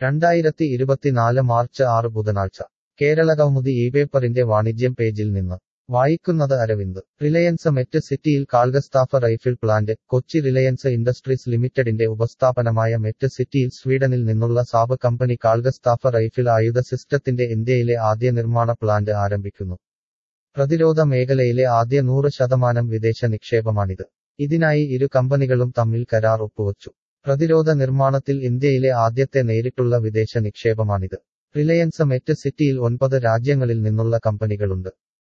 രണ്ടായിരത്തി ഇരുപത്തിനാല് മാർച്ച് ആറ് ബുധനാഴ്ച കേരളകൗമുദി ഈ പേപ്പറിന്റെ വാണിജ്യം പേജിൽ നിന്ന് വായിക്കുന്നത് അരവിന്ദ് റിലയൻസ് മെറ്റ് സിറ്റിയിൽ Carl Gustaf rifle plant Kochi Reliance Industries ലിമിറ്റഡിന്റെ ഉപസ്ഥാപനമായ മെറ്റ് സിറ്റിയിൽ സ്വീഡനിൽ നിന്നുള്ള സാബ് കമ്പനി കാൾഗസ്താഫ റൈഫിൾ ആയുധ സിസ്റ്റത്തിന്റെ ഇന്ത്യയിലെ ആദ്യ നിർമ്മാണ പ്ലാന്റ് ആരംഭിക്കുന്നു പ്രതിരോധ മേഖലയിലെ ആദ്യ നൂറ് ശതമാനം വിദേശ നിക്ഷേപമാണിത് ഇതിനായി ഇരു കമ്പനികളും തമ്മിൽ കരാർ ഒപ്പുവച്ചു പ്രതിരോധ നിർമ്മാണത്തിൽ ഇന്ത്യയിലെ ആദ്യത്തെ നേരിട്ടുള്ള വിദേശ നിക്ഷേപമാണിത് റിലയൻസ് മെറ്റ് സിറ്റിയിൽ ഒൻപത് രാജ്യങ്ങളിൽ നിന്നുള്ള കമ്പനികളുണ്ട്